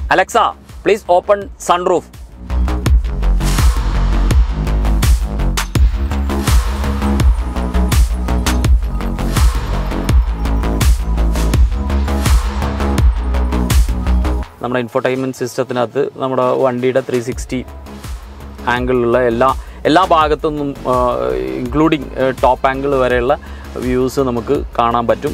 Alexa please open sunroof നമ്മുടെ infotainment സിസ്റ്റത്തിനകത്ത് നമ്മുടെ വണ്ടിയുടെ ത്രീ സിക്സ്റ്റി ആംഗിളിലുള്ള എല്ലാ എല്ലാ ഭാഗത്തുനിന്നും ഇൻക്ലൂഡിങ് ടോപ്പ് ആംഗിൾ വരെയുള്ള വ്യൂസ് നമുക്ക് കാണാൻ പറ്റും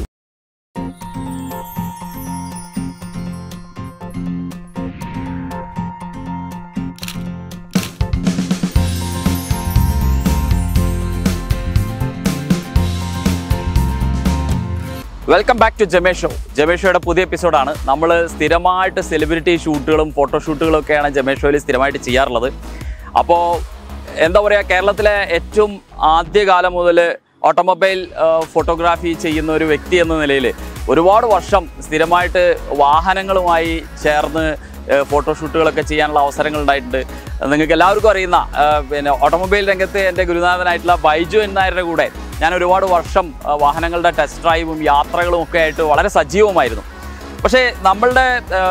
വെൽക്കം ബാക്ക് ടു ജമേഷോ ജമേഷോയുടെ പുതിയ എപ്പിസോഡാണ് നമ്മൾ സ്ഥിരമായിട്ട് സെലിബ്രിറ്റി ഷൂട്ടുകളും ഫോട്ടോഷൂട്ടുകളും ഒക്കെയാണ് ജമേഷോയിൽ സ്ഥിരമായിട്ട് ചെയ്യാറുള്ളത് അപ്പോൾ എന്താ പറയുക കേരളത്തിലെ ഏറ്റവും ആദ്യകാലം മുതൽ ഓട്ടോമൊബൈൽ ഫോട്ടോഗ്രാഫി ചെയ്യുന്ന ഒരു വ്യക്തി എന്ന നിലയിൽ ഒരുപാട് വർഷം സ്ഥിരമായിട്ട് വാഹനങ്ങളുമായി ചേർന്ന് ഫോട്ടോഷൂട്ടുകളൊക്കെ ചെയ്യാനുള്ള അവസരങ്ങൾ ഉണ്ടായിട്ടുണ്ട് നിങ്ങൾക്ക് എല്ലാവർക്കും അറിയുന്ന ആ, പിന്നെ ഓട്ടോമൊബൈൽ രംഗത്ത് എൻ്റെ ഗുരുനാഥനായിട്ടുള്ള ബൈജു എന്നായരുടെ കൂടെ ഞാൻ ഒരുപാട് വർഷം ആ, വാഹനങ്ങളുടെ ടെസ്റ്റ് ഡ്രൈവും യാത്രകളും ഒക്കെ ആയിട്ട് വളരെ സജീവമായിരുന്നു പക്ഷേ നമ്മളുടെ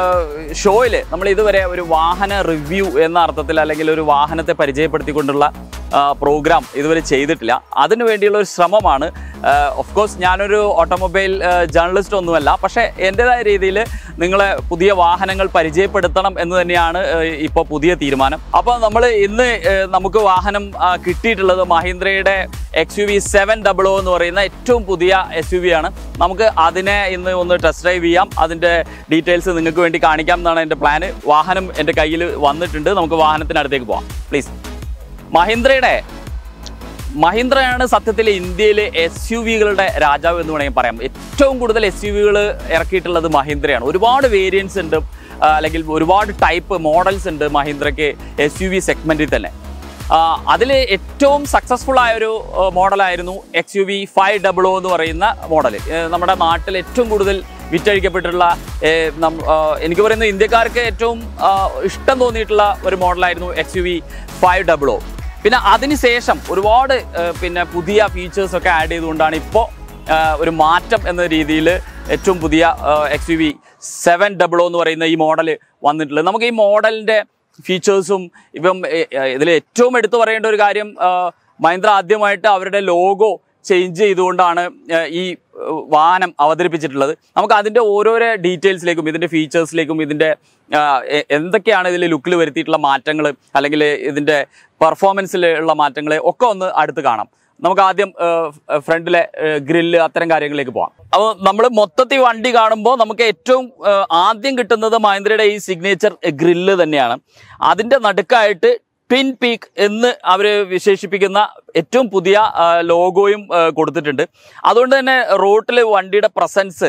ഷോയിൽ നമ്മൾ ഇതുവരെ ഒരു വാഹന റിവ്യൂ എന്ന അർത്ഥത്തിൽ അല്ലെങ്കിൽ ഒരു വാഹനത്തെ പരിചയപ്പെടുത്തിക്കൊണ്ടുള്ള പ്രോഗ്രാം ഇതുവരെ ചെയ്തിട്ടില്ല അതിനു വേണ്ടിയുള്ള ഒരു ശ്രമമാണ് ഓഫ് കോഴ്സ് ഞാനൊരു ഓട്ടോമൊബൈൽ ജേർണലിസ്റ്റ് ഒന്നുമല്ല പക്ഷേ എൻ്റെതായ രീതിയിൽ നിങ്ങളെ പുതിയ വാഹനങ്ങൾ പരിചയപ്പെടുത്തണം എന്ന് തന്നെയാണ് ഇപ്പോൾ പുതിയ തീരുമാനം അപ്പോൾ നമ്മൾ ഇന്ന് ഏഹ്, നമുക്ക് വാഹനം ആ, കിട്ടിയിട്ടുള്ളത് മഹീന്ദ്രയുടെ X U V seven double എന്ന് പറയുന്ന ഏറ്റവും പുതിയ എസ് യു വി ആണ് നമുക്ക് അതിനെ ഇന്ന് ഒന്ന് ടെസ്റ്റ് ഡ്രൈവ് ചെയ്യാം അതിൻ്റെ ഡീറ്റെയിൽസ് നിങ്ങൾക്ക് വേണ്ടി കാണിക്കാം എന്നാണ് എൻ്റെ പ്ലാന് വാഹനം എൻ്റെ കയ്യിൽ വന്നിട്ടുണ്ട് നമുക്ക് വാഹനത്തിനടുത്തേക്ക് പോവാം പ്ലീസ് മഹീന്ദ്രയുടെ മഹീന്ദ്രയാണ് സത്യത്തിൽ ഇന്ത്യയിലെ എസ് യു വികളുടെ രാജാവ് എന്ന് വേണമെങ്കിൽ പറയാം ഏറ്റവും കൂടുതൽ എസ് യു വികൾ ഇറക്കിയിട്ടുള്ളത് മഹീന്ദ്രയാണ് ഒരുപാട് വേരിയൻസ് ഉണ്ട് ആ, അല്ലെങ്കിൽ ഒരുപാട് ടൈപ്പ് മോഡൽസ് ഉണ്ട് മഹീന്ദ്രയ്ക്ക് എസ് യു വി സെഗ്മെൻറ്റിൽ തന്നെ അതിൽ ഏറ്റവും സക്സസ്ഫുൾ ആയ ഒരു മോഡലായിരുന്നു X U V five double എന്ന് പറയുന്ന മോഡൽ നമ്മുടെ നാട്ടിൽ ഏറ്റവും കൂടുതൽ വിറ്റഴിക്കപ്പെട്ടിട്ടുള്ള ഏ, നം- ആ, എനിക്ക് പറയുന്നത് ഇന്ത്യക്കാർക്ക് ഏറ്റവും ആ, ഇഷ്ടം തോന്നിയിട്ടുള്ള ഒരു മോഡലായിരുന്നു X U V five double പിന്നെ അതിനുശേഷം ഒരുപാട് ആ, പിന്നെ പുതിയ ഫീച്ചേഴ്സ് ഒക്കെ ആഡ് ചെയ്തുകൊണ്ടാണ് ഇപ്പോൾ ഒരു മാറ്റം എന്ന രീതിയിൽ ഏറ്റവും പുതിയ X U V seven double എന്ന് പറയുന്ന ഈ മോഡൽ വന്നിട്ടുള്ളത് നമുക്ക് ഈ മോഡലിൻ്റെ ഫീച്ചേഴ്സും ഇപ്പം ഇതിൽ ഏറ്റവും എടുത്തു പറയേണ്ട ഒരു കാര്യം ആ, മഹീന്ദ്ര ആദ്യമായിട്ട് അവരുടെ ലോഗോ ചേഞ്ച് ചെയ്തുകൊണ്ടാണ് ആ, ഈ ആ, വാഹനം അവതരിപ്പിച്ചിട്ടുള്ളത് നമുക്ക് അതിൻ്റെ ഓരോരോ ഡീറ്റെയിൽസിലേക്കും ഇതിൻ്റെ ഫീച്ചേഴ്സിലേക്കും ഇതിൻ്റെ ആ, എ- എന്തൊക്കെയാണ് ഇതിൽ ലുക്കിൽ വരുത്തിയിട്ടുള്ള മാറ്റങ്ങൾ അല്ലെങ്കിൽ ഇതിൻ്റെ പെർഫോമൻസിൽ ഉള്ള മാറ്റങ്ങൾ ഒക്കെ ഒന്ന് അടുത്ത് കാണാം നമുക്ക് ആദ്യം ഫ്രണ്ടിലെ ഗ്രില്ല് അത്തരം കാര്യങ്ങളിലേക്ക് പോകാം അപ്പോൾ നമ്മൾ മൊത്തത്തിൽ വണ്ടി കാണുമ്പോൾ നമുക്ക് ഏറ്റവും ആ, ആദ്യം കിട്ടുന്നത് മഹീന്ദ്രയുടെ ഈ സിഗ്നേച്ചർ ഗ്രില്ല് തന്നെയാണ് അതിൻ്റെ നടുക്കായിട്ട് ട്വിൻ പീക്ക് എന്ന് അവർ വിശേഷിപ്പിക്കുന്ന ഏറ്റവും പുതിയ ആ, ലോഗോയും ആ, കൊടുത്തിട്ടുണ്ട് അതുകൊണ്ട് തന്നെ റോട്ടിൽ വണ്ടിയുടെ പ്രസൻസ്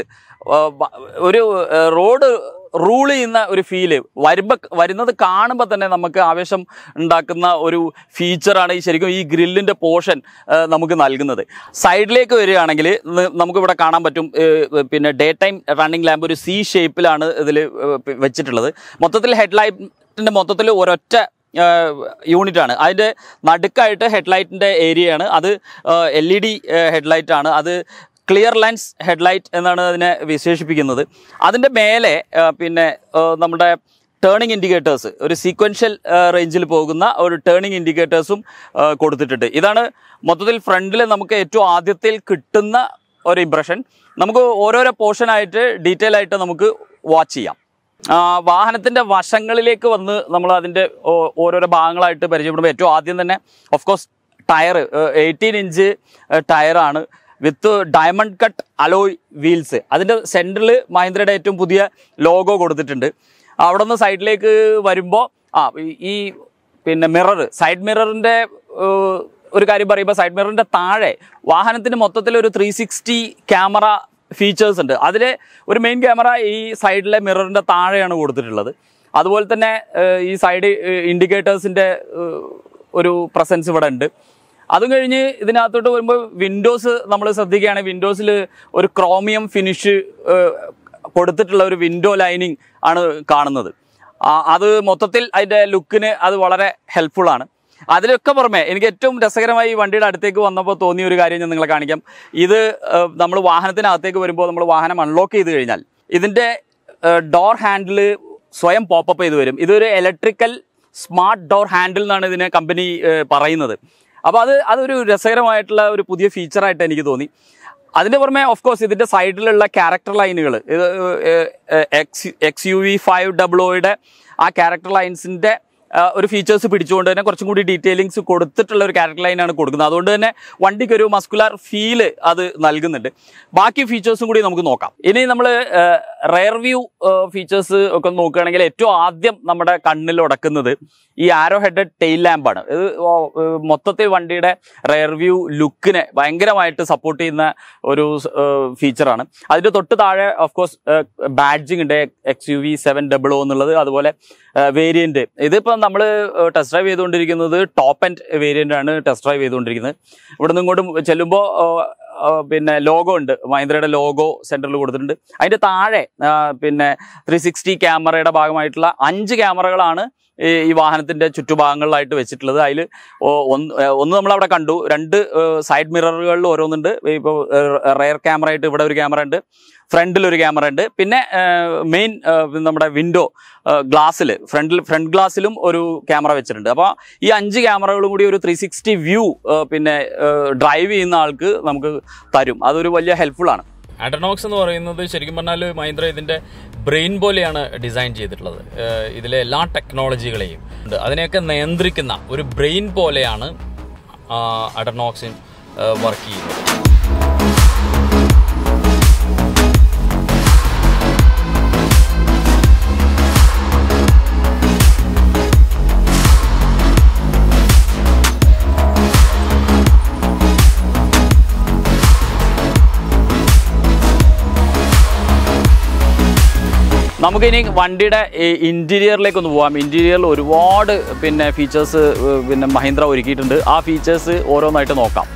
ഒരു ആ, റോഡ് റൂൾ ചെയ്യുന്ന ഒരു ഫീല് വരുമ്പോൾ വരുന്നത് കാണുമ്പോൾ തന്നെ നമുക്ക് ആവേശം ഉണ്ടാക്കുന്ന ഒരു ഫീച്ചറാണ് ഈ ശരിക്കും ഈ ഗ്രില്ലിൻ്റെ പോർഷൻ നമുക്ക് നൽകുന്നത് സൈഡിലേക്ക് വരികയാണെങ്കിൽ ന- നമുക്കിവിടെ കാണാൻ പറ്റും ഏഹ്, പിന്നെ ഡേ ടൈം റണ്ണിങ് ലാമ്പ് ഒരു സി ഷേപ്പിലാണ് ഇതിൽ വെച്ചിട്ടുള്ളത് മൊത്തത്തിൽ ഹെഡ്ലൈറ്റിൻ്റെ മൊത്തത്തിൽ ഒരൊറ്റ യൂണിറ്റ് ആണ് അതിൻ്റെ നടുക്കായിട്ട് ഹെഡ്ലൈറ്റിൻ്റെ ഏരിയയാണ് അത് എൽ ഇ ഡി ഹെഡ്ലൈറ്റ് ആണ് അത് ക്ലിയർ ലെൻസ് ഹെഡ്ലൈറ്റ് എന്നാണ് അതിനെ വിശേഷിപ്പിക്കുന്നത് അതിൻ്റെ മേലെ ആ, പിന്നെ ആ, നമ്മുടെ ടേണിംഗ് ഇൻഡിക്കേറ്റേഴ്സ് ഒരു സീക്വൻഷ്യൽ റേഞ്ചിൽ പോകുന്ന ഒരു ടേണിംഗ് ഇൻഡിക്കേറ്റേഴ്സും കൊടുത്തിട്ടുണ്ട് ഇതാണ് മൊത്തത്തിൽ ഫ്രണ്ടിൽ നമുക്ക് ഏറ്റവും ആദ്യത്തിൽ കിട്ടുന്ന ഒരു ഇമ്പ്രഷൻ നമുക്ക് ഓരോരോ പോർഷനായിട്ട് ഡീറ്റെയിൽ ആയിട്ട് നമുക്ക് വാച്ച് ചെയ്യാം ആ, വാഹനത്തിന്റെ വശങ്ങളിലേക്ക് വന്ന് നമ്മൾ അതിന്റെ ഓ- ഓരോരോ ഭാഗങ്ങളായിട്ട് പരിചയപ്പെടുമ്പോൾ ഏറ്റവും ആദ്യം തന്നെ of course tyre eighteen inch ടയറാണ് with diamond cut alloy wheels അതിൻ്റെ സെൻറ്ററിൽ മഹീന്ദ്രയുടെ ഏറ്റവും പുതിയ ലോഗോ കൊടുത്തിട്ടുണ്ട് അവിടെ നിന്ന് സൈഡിലേക്ക് വരുമ്പോൾ ആ ഈ- ഈ പിന്നെ മിറർ സൈഡ് മിററിൻ്റെ ഒരു കാര്യം പറയുമ്പോൾ സൈഡ് മിററിൻ്റെ താഴെ വാഹനത്തിന് മൊത്തത്തിൽ ഒരു ത്രീ സിക്സ്റ്റി ക്യാമറ ഫീച്ചേഴ്സ് ഉണ്ട് അതിൽ ഒരു മെയിൻ ക്യാമറ ഈ സൈഡിലെ മിററിൻ്റെ താഴെയാണ് കൊടുത്തിട്ടുള്ളത് അതുപോലെ തന്നെ ഏഹ്, ഈ സൈഡ് ഇൻഡിക്കേറ്റേഴ്സിൻ്റെ ഒരു പ്രസൻസ് ഇവിടെ ഉണ്ട് അതും കഴിഞ്ഞ് ഇതിനകത്തോട്ട് വരുമ്പോൾ വിൻഡോസ് നമ്മൾ ശ്രദ്ധിക്കുകയാണെങ്കിൽ വിൻഡോസിൽ ഒരു ക്രോമിയം ഫിനിഷ് കൊടുത്തിട്ടുള്ള ഒരു വിൻഡോ ലൈനിങ് ആണ് കാണുന്നത് ആ, അത് മൊത്തത്തിൽ അതിൻ്റെ ലുക്കിന് അത് വളരെ ഹെൽപ്ഫുൾ ആണ് അതിലൊക്കെ പുറമെ എനിക്ക് ഏറ്റവും രസകരമായി ഈ വണ്ടിയുടെ അടുത്തേക്ക് വന്നപ്പോൾ തോന്നിയ ഒരു കാര്യം ഞാൻ നിങ്ങളെ കാണിക്കാം ഇത് നമ്മൾ വാഹനത്തിനകത്തേക്ക് വരുമ്പോൾ നമ്മൾ വാഹനം അൺലോക്ക് ചെയ്ത് കഴിഞ്ഞാൽ ഇതിൻ്റെ ഡോർ ഹാൻഡിൽ സ്വയം പോപ്പപ്പ് ചെയ്ത് വരും ഇതൊരു ഇലക്ട്രിക്കൽ സ്മാർട്ട് ഡോർ ഹാൻഡിൽ എന്നാണ് ഇതിനെ കമ്പനി പറയുന്നത് അപ്പോൾ അത് അതൊരു രസകരമായിട്ടുള്ള ഒരു പുതിയ ഫീച്ചറായിട്ട് എനിക്ക് തോന്നി അതിന് പുറമെ ഓഫ് കോഴ്സ് ഇതിൻ്റെ സൈഡിലുള്ള ക്യാരക്ടർ ലൈനുകൾ ഇത് X X U V five double ഒയുടെ ആ ക്യാരക്ടർ ലൈൻസിൻ്റെ ഒരു ഫീച്ചേഴ്സ് പിടിച്ചുകൊണ്ട് തന്നെ കുറച്ചും കൂടി ഡീറ്റെയിലിങ്സ് കൊടുത്തിട്ടുള്ള ഒരു ക്യാരക്ടർ ലൈനാണ് കൊടുക്കുന്നത് അതുകൊണ്ട് തന്നെ വണ്ടിക്ക് ഒരു മസ്കുലാർ ഫീല് അത് നൽകുന്നുണ്ട് ബാക്കി ഫീച്ചേഴ്സും കൂടി നമുക്ക് നോക്കാം ഇനി നമ്മൾ റെയർ വ്യൂ ഫീച്ചേഴ്സ് ഒക്കെ നോക്കുകയാണെങ്കിൽ ഏറ്റവും ആദ്യം നമ്മുടെ കണ്ണിൽ ഉടക്കുന്നത് ഈ ആരോ ഹെഡഡ് ടെയിൽ ലാമ്പാണ് ഇത് ഓ- ഏഹ് മൊത്തത്തിൽ വണ്ടിയുടെ റെയർ വ്യൂ ലുക്കിനെ ഭയങ്കരമായിട്ട് സപ്പോർട്ട് ചെയ്യുന്ന ഒരു ഫീച്ചറാണ് അതിൻ്റെ തൊട്ട് താഴെ ഓഫ് കോഴ്സ് ബാഡ്ജിങ് ഉണ്ട് X U V seven double O എന്നുള്ളത് അതുപോലെ വേരിയന്റ് ഇതിപ്പോൾ നമ്മൾ ടെസ്റ്റ് ഡ്രൈവ് ചെയ്തുകൊണ്ടിരിക്കുന്നത് ടോപ്പ് ആൻഡ് വേരിയന്റ് ആണ് ടെസ്റ്റ് ഡ്രൈവ് ചെയ്തുകൊണ്ടിരിക്കുന്നത് ഇവിടെ നിന്ന് ഇങ്ങോട്ട് ചെല്ലുമ്പോൾ പിന്നെ ലോഗോ ഉണ്ട് മഹീന്ദ്രയുടെ ലോഗോ സെൻറ്ററിൽ കൊടുത്തിട്ടുണ്ട് അതിൻ്റെ താഴെ ആ, പിന്നെ ത്രീ സിക്സ്റ്റി ക്യാമറയുടെ ഭാഗമായിട്ടുള്ള അഞ്ച് ക്യാമറകളാണ് ഈ ഈ വാഹനത്തിൻ്റെ ചുറ്റുഭാഗങ്ങളിലായിട്ട് വെച്ചിട്ടുള്ളത് അതിൽ ഒന്ന് ഏ, ഒന്ന് നമ്മളവിടെ കണ്ടു രണ്ട് സൈഡ് മിററുകളിൽ ഓരോന്നുണ്ട് ഇപ്പോൾ റെയർ ക്യാമറ ആയിട്ട് ഇവിടെ ഒരു ക്യാമറ ഉണ്ട് ഫ്രണ്ടിൽ ഒരു ക്യാമറ ഉണ്ട് പിന്നെ മെയിൻ നമ്മുടെ വിൻഡോ ഗ്ലാസ്സിൽ ഫ്രണ്ടിൽ ഫ്രണ്ട് ഗ്ലാസ്സിലും ഒരു ക്യാമറ വെച്ചിട്ടുണ്ട് അപ്പോൾ ഈ അഞ്ച് ക്യാമറകളും കൂടി ഒരു ത്രീ സിക്സ്റ്റി വ്യൂ പിന്നെ ഡ്രൈവ് ചെയ്യുന്ന ആൾക്ക് നമുക്ക് തരും അതൊരു വലിയ ഹെൽപ്ഫുൾ ആണ് അഡനോക്സ് എന്ന് പറയുന്നത് ശരിക്കും പറഞ്ഞാൽ മഹീന്ദ്ര ഇതിന്റെ ബ്രെയിൻ പോലെയാണ് ഡിസൈൻ ചെയ്തിട്ടുള്ളത് ഏഹ് ഇതിലെ എല്ലാ ടെക്നോളജികളെയും ഉണ്ട് അതിനെയൊക്കെ നിയന്ത്രിക്കുന്ന ഒരു ബ്രെയിൻ പോലെയാണ് അഡനോക്സിൻ വർക്ക് ചെയ്യുന്നത് നമുക്കിനി വണ്ടിയുടെ ഇൻറ്റീരിയറിലേക്ക് ഒന്ന് പോകാം ഇൻറ്റീരിയറിൽ ഒരുപാട് പിന്നെ ഫീച്ചേഴ്സ് പിന്നെ മഹീന്ദ്ര ഒരുക്കിയിട്ടുണ്ട് ആ ഫീച്ചേഴ്സ് ഓരോന്നായിട്ട് നോക്കാം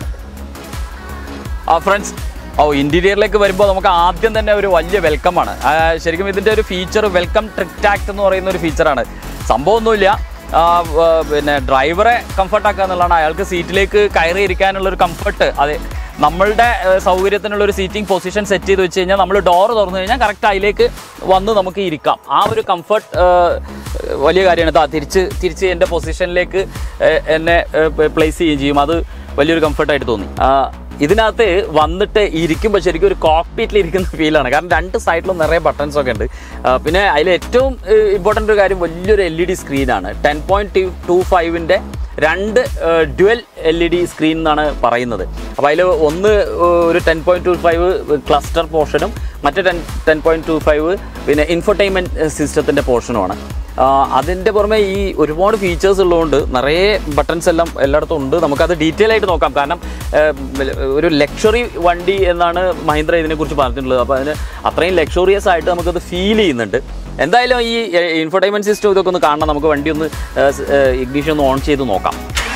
ആ ഫ്രണ്ട്സ് ഓ ഇൻറ്റീരിയറിലേക്ക് വരുമ്പോൾ നമുക്ക് ആദ്യം തന്നെ ഒരു വലിയ വെൽക്കമാണ് ശരിക്കും ഇതിൻ്റെ ഒരു ഫീച്ചർ വെൽക്കം ട്രിക് ടാക്ട് എന്ന് പറയുന്ന ഒരു ഫീച്ചറാണ് സംഭവമൊന്നുമില്ല ആ, വ- പിന്നെ ഡ്രൈവറെ കംഫർട്ടാക്കുക എന്നുള്ളതാണ് അയാൾക്ക് സീറ്റിലേക്ക് കയറി ഇരിക്കാനുള്ള ഒരു കംഫർട്ട് അതെ നമ്മളുടെ ഏഹ്, സൗകര്യത്തിനുള്ള ഒരു സീറ്റിംഗ് പൊസിഷൻ സെറ്റ് ചെയ്ത് വെച്ച് കഴിഞ്ഞാൽ നമ്മൾ ഡോർ തുറന്നു കഴിഞ്ഞാൽ കറക്റ്റ് അതിലേക്ക് വന്ന് നമുക്ക് ഇരിക്കാം ആ ഒരു കംഫർട്ട് വലിയ കാര്യമാണ് ദാ തിരിച്ച് തിരിച്ച് എൻ്റെ പൊസിഷനിലേക്ക് ഏഹ്, എന്നെ പ്ലേസ് ചെയ്യുകയും ചെയ്യും അത് വലിയൊരു കംഫർട്ടായിട്ട് തോന്നി ആ, ഇതിനകത്ത് വന്നിട്ട് ഇരിക്കുമ്പോൾ ശരിക്കും ഒരു കോക്പീറ്റിൽ ഇരിക്കുന്ന ഫീലാണ് കാരണം രണ്ട് സൈഡിലും നിറയെ ബട്ടൺസ് ഒക്കെ ഉണ്ട് ആ, പിന്നെ അതിൽ ഏറ്റവും ഇമ്പോർട്ടൻ്റ് ഒരു കാര്യം വലിയൊരു എൽ ഇ ഡി സ്ക്രീനാണ് ടെൻ പോയിൻറ്റ് ടു ഫൈവിൻ്റെ രണ്ട് dual L E D screen എന്നാണ് പറയുന്നത് അപ്പോൾ അതിൽ ഒന്ന് ഏഹ്, ഒരു ten point two five cluster പോർഷനും മറ്റേ ten ten point two five പിന്നെ ഇൻഫർടൈൻമെൻറ്റ് സിസ്റ്റത്തിൻ്റെ പോർഷനുമാണ് അതിൻ്റെ പുറമെ ഈ ഒരുപാട് ഫീച്ചേഴ്സ് ഉള്ളതുകൊണ്ട് നിറയെ ബട്ടൺസ് എല്ലാം എല്ലായിടത്തും ഉണ്ട് നമുക്കത് ഡീറ്റെയിൽ ആയിട്ട് നോക്കാം കാരണം ഏഹ്, ഒരു ലക്ഷറി വണ്ടി എന്നാണ് മഹീന്ദ്ര ഇതിനെക്കുറിച്ച് പറഞ്ഞിട്ടുള്ളത് അപ്പോൾ അതിന് അത്രയും ലക്ഷറിയസ് ആയിട്ട് നമുക്കത് ഫീൽ ചെയ്യുന്നുണ്ട് എന്തായാലും ഈ ഇൻഫർടൈൻമെൻറ്റ് സിസ്റ്റം ഇതൊക്കെ ഒന്ന് കാണണം നമുക്ക് വണ്ടി ഒന്ന് ഇഗ്നീഷൻ ഒന്ന് ഓൺ ചെയ്ത് നോക്കാം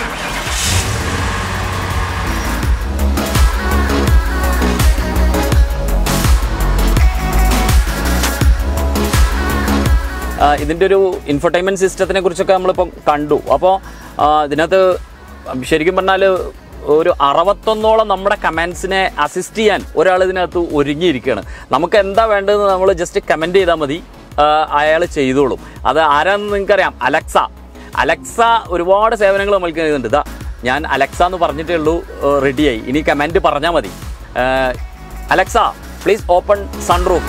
ആ, ഇതിൻ്റെ ഒരു ഇൻഫർടൈൻമെൻറ്റ് സിസ്റ്റത്തിനെ കുറിച്ചൊക്കെ നമ്മളിപ്പം കണ്ടു അപ്പോൾ ഇതിനകത്ത് ശരിക്കും പറഞ്ഞാൽ ഒരു അറുപത്തൊന്നോളം നമ്മുടെ കമൻസിനെ അസിസ്റ്റ് ചെയ്യാൻ ഒരാൾ ഇതിനകത്ത് ഒരുങ്ങിയിരിക്കുകയാണ് നമുക്ക് എന്താ വേണ്ടതെന്ന് നമ്മൾ ജസ്റ്റ് കമൻറ്റ് ചെയ്താൽ മതി അയാൾ ചെയ്തോളും അത് ആരാന്ന് നിങ്ങൾക്കറിയാം അലക്സ അലക്സ ഒരുപാട് സേവനങ്ങൾ നമ്മൾക്ക് ചെയ്യുന്നുണ്ട് ഇതാ ഞാൻ അലക്സ എന്ന് പറഞ്ഞിട്ടേ ഉള്ളൂ റെഡിയായി ഇനി കമൻറ്റ് പറഞ്ഞാൽ മതി അലക്സ പ്ലീസ് ഓപ്പൺ സൺറൂഫ്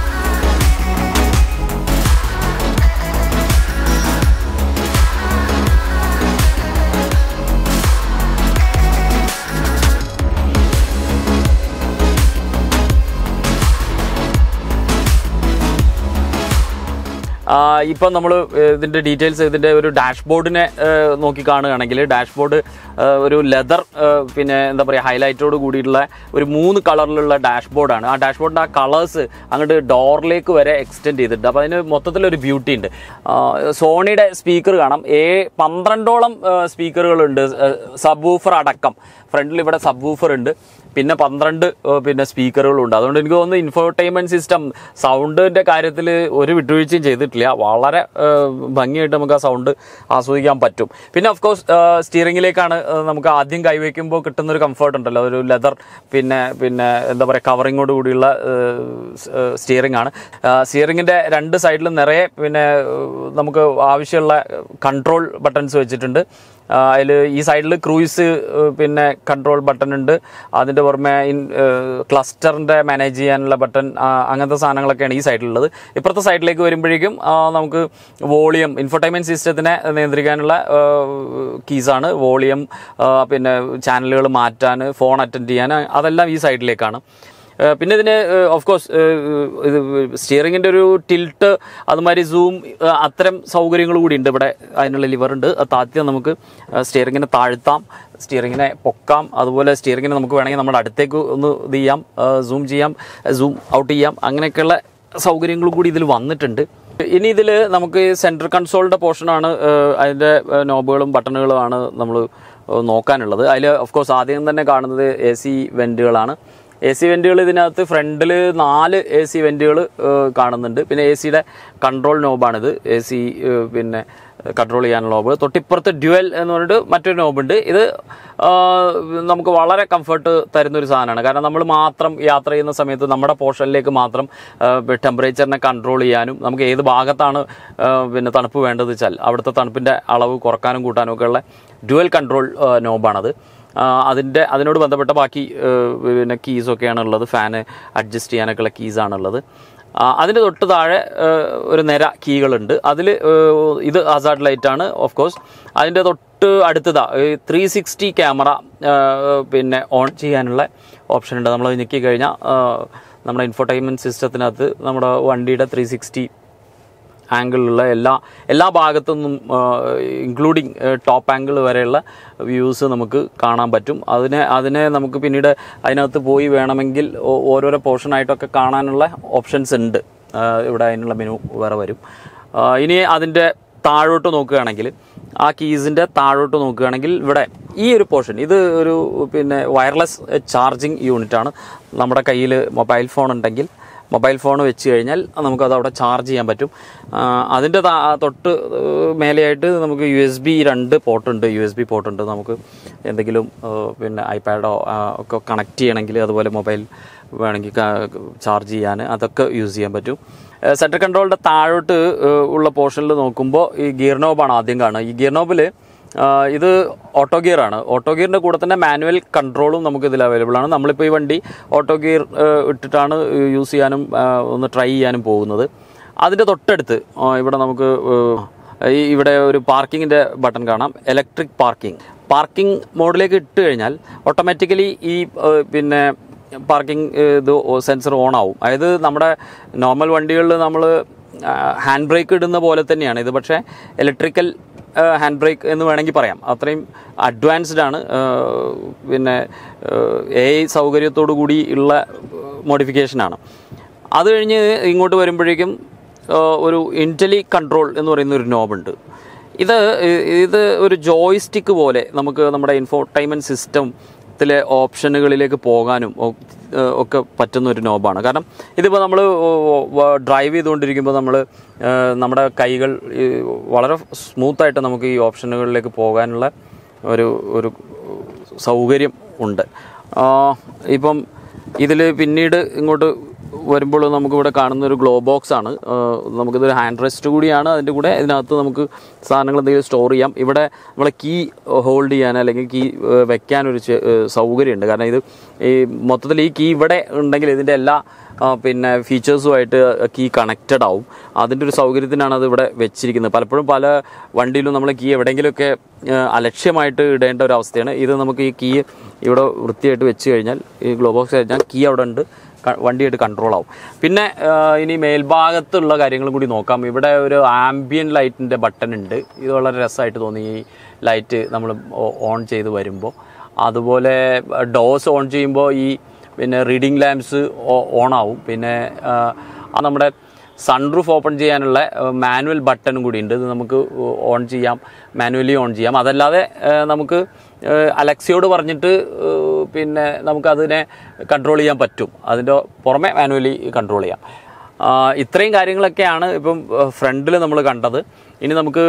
ഇപ്പം നമ്മൾ ഇതിൻ്റെ ഡീറ്റെയിൽസ് ഇതിൻ്റെ ഒരു ഡാഷ്ബോർഡിനെ നോക്കി കാണുകയാണെങ്കിൽ ഡാഷ്ബോർഡ് ഒരു ലെതർ പിന്നെ എന്താ പറയുക ഹൈലൈറ്റോട് കൂടിയിട്ടുള്ള ഒരു മൂന്ന് കളറിലുള്ള ഡാഷ്ബോർഡാണ് ആ ഡാഷ്ബോർഡിൻ്റെ ആ കളേഴ്സ് അങ്ങോട്ട് ഡോറിലേക്ക് വരെ എക്സ്റ്റെൻഡ് ചെയ്തിട്ടുണ്ട് അപ്പോൾ അതിന് മൊത്തത്തിലൊരു ബ്യൂട്ടി ഉണ്ട് ആ, സോണിയുടെ സ്പീക്കർ കാണാം ഏ പന്ത്രണ്ടോളം സ്പീക്കറുകളുണ്ട് സബ് വൂഫർ അടക്കം ഫ്രണ്ടിൽ ഇവിടെ സബ് വൂഫർ ഉണ്ട് പിന്നെ പന്ത്രണ്ട് ഏഹ്, പിന്നെ സ്പീക്കറുകളുണ്ട് അതുകൊണ്ട് എനിക്ക് തോന്നുന്നു ഇൻഫോർടൈൻമെന്റ് സിസ്റ്റം സൗണ്ടിന്റെ കാര്യത്തിൽ ഒരു വിട്ടുവീഴ്ചയും ചെയ്തിട്ടില്ല വളരെ ഏഹ്, ഭംഗിയായിട്ട് നമുക്ക് ആ സൗണ്ട് ആസ്വദിക്കാൻ പറ്റും പിന്നെ ഓഫ് കോഴ്സ് സ്റ്റിയറിംഗിലേക്കാണ് ഏഹ്, നമുക്ക് ആദ്യം കൈവയ്ക്കുമ്പോൾ കിട്ടുന്ന ഒരു കംഫർട്ട് ഉണ്ടല്ലോ ഒരു ലെതർ പിന്നെ പിന്നെ എന്താ പറയുക കവറിങ്ങോട് കൂടിയുള്ള സ്റ്റിയറിംഗ് ആണ് സ്റ്റിയറിംഗിന്റെ രണ്ട് സൈഡിലും നിറയെ പിന്നെ ഏഹ്, നമുക്ക് ആവശ്യമുള്ള കൺട്രോൾ ബട്ടൺസ് വെച്ചിട്ടുണ്ട് അതിൽ ഈ സൈഡിൽ ക്രൂയിസ് പിന്നെ കൺട്രോൾ ബട്ടൺ ഉണ്ട് അതിൻ്റെ പുറമെ ഇൻ ക്ലസ്റ്ററിൻ്റെ മാനേജ് ചെയ്യാനുള്ള ബട്ടൺ അങ്ങനത്തെ സാധനങ്ങളൊക്കെയാണ് ഈ സൈഡിലുള്ളത് ഇപ്പുറത്തെ സൈഡിലേക്ക് വരുമ്പോഴേക്കും ആ, നമുക്ക് വോളിയം ഇൻഫർടൈൻമെൻറ്റ് സിസ്റ്റത്തിനെ നിയന്ത്രിക്കാനുള്ള കീസാണ് വോളിയം പിന്നെ ചാനലുകൾ മാറ്റാൻ ഫോൺ അറ്റൻഡ് ചെയ്യാൻ അതെല്ലാം ഈ സൈഡിലേക്കാണ് ഏഹ് പിന്നെ ഇതിന് ഓഫ് കോഴ്സ് ഇത് സ്റ്റിയറിങ്ങിൻ്റെ ഒരു ടിൽട്ട് അതുമാതിരി സൂം അത്തരം സൗകര്യങ്ങൾ കൂടി ഉണ്ട് ഇവിടെ അതിനുള്ള ലിവർ ഉണ്ട് അത് താഴ്ത്തിയാൽ നമുക്ക് സ്റ്റിയറിങ്ങിനെ താഴ്ത്താം സ്റ്റിയറിങ്ങിനെ പൊക്കാം അതുപോലെ സ്റ്റിയറിങ്ങിനെ നമുക്ക് വേണമെങ്കിൽ നമ്മുടെ അടുത്തേക്ക് ഒന്ന് ഇത് ചെയ്യാം സൂം ചെയ്യാം സൂം ഔട്ട് ചെയ്യാം അങ്ങനെയൊക്കെയുള്ള സൗകര്യങ്ങളും കൂടി ഇതിൽ വന്നിട്ടുണ്ട് ഇനി ഇതിൽ നമുക്ക് സെൻട്രൽ കൺസോളിൻ്റെ പോർഷനാണ് അതിൻ്റെ നോബുകളും ബട്ടണുകളുമാണ് നമ്മൾ നോക്കാനുള്ളത് അതിൽ ഓഫ് കോഴ്സ് ആദ്യം തന്നെ കാണുന്നത് എ സി വെൻറ്റുകളാണ് എ സി വെൻറ്റുകൾ ഇതിനകത്ത് ഫ്രണ്ടിൽ നാല് എ സി വെൻറ്റുകൾ കാണുന്നുണ്ട് പിന്നെ എ സിയുടെ കൺട്രോൾ നോബാണിത് എ സി പിന്നെ കൺട്രോൾ ചെയ്യാനുള്ള നോബ് തൊട്ടിപ്പുറത്ത് ഡ്യുവൽ എന്ന് പറഞ്ഞിട്ട് മറ്റൊരു നോബുണ്ട് ഇത് ആ, നമുക്ക് വളരെ കംഫർട്ട് തരുന്ന ഒരു സാധനമാണ് കാരണം നമ്മൾ മാത്രം യാത്ര ചെയ്യുന്ന സമയത്ത് നമ്മുടെ പോർഷനിലേക്ക് മാത്രം ടെമ്പറേച്ചറിനെ കൺട്രോൾ ചെയ്യാനും നമുക്ക് ഏത് ഭാഗത്താണ് ആ, പിന്നെ തണുപ്പ് വേണ്ടത് വെച്ചാൽ അവിടുത്തെ തണുപ്പിൻ്റെ അളവ് കുറക്കാനും കൂട്ടാനും ഒക്കെ ഉള്ള ഡ്യുവൽ കൺട്രോൾ നോബാണത് ആ, അതിൻ്റെ അതിനോട് ബന്ധപ്പെട്ട ബാക്കി ഏ, പിന്നെ കീസൊക്കെയാണ് ഉള്ളത് ഫാന് അഡ്ജസ്റ്റ് ചെയ്യാനൊക്കെയുള്ള കീസാണുള്ളത് അതിൻ്റെ തൊട്ട് താഴെ ഏ, ഒരു നിര കീകളുണ്ട് അതിൽ ഇത് ഹസാർഡ് ലൈറ്റാണ് ഓഫ് കോഴ്സ് അതിൻ്റെ തൊട്ട് അടുത്തതാ ത്രീ സിക്സ്റ്റി ക്യാമറ പിന്നെ ഓൺ ചെയ്യാനുള്ള ഓപ്ഷൻ ഉണ്ട് നമ്മൾ ഞെക്കി കഴിഞ്ഞാൽ നമ്മുടെ ഇൻഫോർടൈൻമെൻറ്റ് സിസ്റ്റത്തിനകത്ത് നമ്മുടെ വണ്ടിയുടെ ത്രീ സിക്സ്റ്റി ആംഗിളിലുള്ള എല്ലാ എല്ലാ ഭാഗത്തു നിന്നും ഇൻക്ലൂഡിങ് ടോപ്പ് ആംഗിൾ വരെയുള്ള വ്യൂസ് നമുക്ക് കാണാൻ പറ്റും അതിനെ അതിനെ നമുക്ക് പിന്നീട് അതിനകത്ത് പോയി വേണമെങ്കിൽ ഓ- ഓരോരോ പോർഷനായിട്ടൊക്കെ കാണാനുള്ള ഓപ്ഷൻസ് ഉണ്ട് ആ, ഇവിടെ അതിനുള്ള മെനു വേറെ വരും ആ, ഇനി അതിൻ്റെ താഴോട്ട് നോക്കുകയാണെങ്കിൽ ആ കീസിൻ്റെ താഴോട്ട് നോക്കുകയാണെങ്കിൽ ഇവിടെ ഈ ഒരു പോർഷൻ ഇത് ഒരു പിന്നെ വയർലെസ് ചാർജിങ് യൂണിറ്റാണ് നമ്മുടെ കയ്യിൽ മൊബൈൽ ഫോൺ ഉണ്ടെങ്കിൽ മൊബൈൽ ഫോൺ വെച്ച് കഴിഞ്ഞാൽ നമുക്കത് അവിടെ ചാർജ് ചെയ്യാൻ പറ്റും ആ, അതിൻ്റെ താ- തൊട്ട് ഏഹ്, മേലെയായിട്ട് നമുക്ക് യു എസ് ബി രണ്ട് പോർട്ടുണ്ട് യു എസ് ബി പോർട്ടുണ്ട് നമുക്ക് എന്തെങ്കിലും ഏഹ്, പിന്നെ ഐപാഡോ ഒക്കെ കണക്ട് ചെയ്യണമെങ്കിൽ അതുപോലെ മൊബൈൽ വേണമെങ്കിൽ ചാർജ് ചെയ്യാൻ അതൊക്കെ യൂസ് ചെയ്യാൻ പറ്റും സെൻട്രൽ കൺട്രോളിൻ്റെ താഴോട്ട് ഏഹ്, ഉള്ള പോർഷനിൽ നോക്കുമ്പോൾ ഈ ഗിയർ നോബാണ് ആദ്യം കാണുക ഈ ഗിയർ നോബിൽ ആഹ് ഇത് ഓട്ടോ ഗിയർ ആണ് ഓട്ടോ ഗിയറിന്റെ കൂടെ തന്നെ മാനുവൽ കൺട്രോളും നമുക്ക് ഇതിൽ അവൈലബിൾ ആണ് നമ്മളിപ്പോൾ ഈ വണ്ടി ഓട്ടോ ഗിയർ ആഹ് ഇട്ടിട്ടാണ് യൂസ് ചെയ്യാനും ആഹ് ഒന്ന് ട്രൈ ചെയ്യാനും പോകുന്നത് അതിൻ്റെ തൊട്ടടുത്ത് ആഹ് ഇവിടെ നമുക്ക് ആഹ് ഈ ഇവിടെ ഒരു പാർക്കിങ്ങിൻ്റെ ബട്ടൺ കാണാം ഇലക്ട്രിക് പാർക്കിംഗ് പാർക്കിംഗ് മോഡിലേക്ക് ഇട്ട് കഴിഞ്ഞാൽ ഓട്ടോമാറ്റിക്കലി ഈ ആഹ് പിന്നെ പാർക്കിംഗ് ഇത് സെൻസർ ഓൺ ആവും അതായത് നമ്മുടെ നോർമൽ വണ്ടികളിൽ നമ്മൾ ഹാൻഡ് ബ്രേക്ക് ഇടുന്ന പോലെ തന്നെയാണ് ഇത് പക്ഷേ ഇലക്ട്രിക്കൽ ഹാൻഡ് ബ്രേക്ക് എന്ന് വേണമെങ്കിൽ പറയാം അത്രയും അഡ്വാൻസ്ഡ് ആണ് ആ, പിന്നെ എ ഐ സൗകര്യത്തോടു കൂടി ഉള്ള മോഡിഫിക്കേഷനാണ് അത് കഴിഞ്ഞ് ഇങ്ങോട്ട് വരുമ്പോഴേക്കും ആ, ഒരു ഇൻ്റലി കൺട്രോൾ എന്ന് പറയുന്ന ഒരു നോബുണ്ട് ഇത് ഇത് ഒരു ജോയ്സ്റ്റിക്ക് പോലെ നമുക്ക് നമ്മുടെ ഇൻഫോർടൈൻമെൻറ്റ് സിസ്റ്റത്തിലെ ഓപ്ഷനുകളിലേക്ക് പോകാനും ഒ- ഏഹ് ഒക്കെ പറ്റുന്ന ഒരു നോബാണ് കാരണം ഇതിപ്പോൾ നമ്മൾ ഡ്രൈവ് ചെയ്തുകൊണ്ടിരിക്കുമ്പോൾ നമ്മൾ നമ്മുടെ കൈകൾ ഈ വളരെ സ്മൂത്തായിട്ട് നമുക്ക് ഈ ഓപ്ഷനുകളിലേക്ക് പോകാനുള്ള ഒരു ഒരു സൗകര്യം ഉണ്ട് ആ, ഇപ്പം ഇതിൽ പിന്നീട് ഇങ്ങോട്ട് വരുമ്പോൾ നമുക്കിവിടെ കാണുന്ന ഒരു ഗ്ലോ ബോക്സ് ആണ് ആ, നമുക്കിതൊരു ഹാൻഡ് റെസ്റ്റ് കൂടിയാണ് അതിൻ്റെ കൂടെ ഇതിനകത്ത് നമുക്ക് സാധനങ്ങൾ എന്തെങ്കിലും സ്റ്റോർ ചെയ്യാം ഇവിടെ നമ്മളെ കീ ഹോൾഡ് ചെയ്യാൻ അല്ലെങ്കിൽ കീ വെക്കാൻ ഒരു ചെ- ഏ, സൗകര്യമുണ്ട് കാരണം ഇത് ഈ മൊത്തത്തിൽ ഈ കീ ഇവിടെ ഉണ്ടെങ്കിൽ ഇതിൻ്റെ എല്ലാ ആ, പിന്നെ ഫീച്ചേഴ്സുമായിട്ട് കീ കണക്റ്റഡ് ആവും അതിൻ്റെ ഒരു സൗകര്യത്തിനാണ് അത് ഇവിടെ വെച്ചിരിക്കുന്നത് പലപ്പോഴും പല വണ്ടിയിലും നമ്മൾ കീ എവിടെയെങ്കിലുമൊക്കെ ആ, അലക്ഷ്യമായിട്ട് ഇടേണ്ട ഒരു അവസ്ഥയാണ് ഇത് നമുക്ക് ഈ കീ ഇവിടെ വൃത്തിയായിട്ട് വെച്ച് കഴിഞ്ഞാൽ ഈ ഗ്ലോ ബോക്സ് കഴിഞ്ഞാൽ കീ അവിടെ ഉണ്ട് ക- വണ്ടിയായിട്ട് കൺട്രോൾ ആവും പിന്നെ ആ, ഇനി മേൽഭാഗത്തുള്ള കാര്യങ്ങളും കൂടി നോക്കാം ഇവിടെ ഒരു ആംബിയൻ ലൈറ്റിൻ്റെ ബട്ടൺ ഉണ്ട് ഇത് വളരെ രസമായിട്ട് തോന്നി ഈ ലൈറ്റ് നമ്മൾ ഓൺ ചെയ്ത് വരുമ്പോൾ അതുപോലെ ഡോസ് ഓൺ ചെയ്യുമ്പോൾ ഈ പിന്നെ റീഡിംഗ് ലാംപ്സ് ഓൺ ആവും പിന്നെ ആ, ആ നമ്മുടെ സൺറൂഫ് ഓപ്പൺ ചെയ്യാനുള്ള മാനുവൽ ബട്ടണും കൂടി ഉണ്ട് ഇത് നമുക്ക് ഓൺ ചെയ്യാം മാനുവലി ഓൺ ചെയ്യാം അതല്ലാതെ ആ, നമുക്ക് അലക്സിയോട് പറഞ്ഞിട്ട് ഏഹ്, പിന്നെ നമുക്കതിനെ കൺട്രോൾ ചെയ്യാൻ പറ്റും അതിൻ്റെ പുറമെ മാനുവലി കൺട്രോൾ ചെയ്യാം ആ, ഇത്രയും കാര്യങ്ങളൊക്കെയാണ് ഇപ്പം ഫ്രണ്ടിൽ നമ്മൾ കണ്ടത് ഇനി നമുക്ക്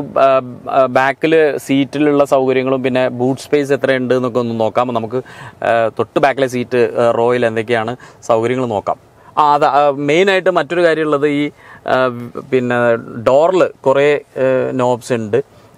ബാക്കിൽ സീറ്റിലുള്ള സൗകര്യങ്ങളും പിന്നെ ബൂട്ട് സ്പേസ് എത്രയുണ്ട് എന്നൊക്കെ ഒന്ന് നോക്കാം നമുക്ക് ആ, തൊട്ട് ബാക്കിലെ സീറ്റ് റോയിൽ എന്തൊക്കെയാണ് സൗകര്യങ്ങൾ നോക്കാം ആ അതാ മെയിനായിട്ട് മറ്റൊരു കാര്യമുള്ളത് ഈ ആ, പിന്നെ ഡോറിൽ കുറേ നോബ്സ് ഉണ്ട്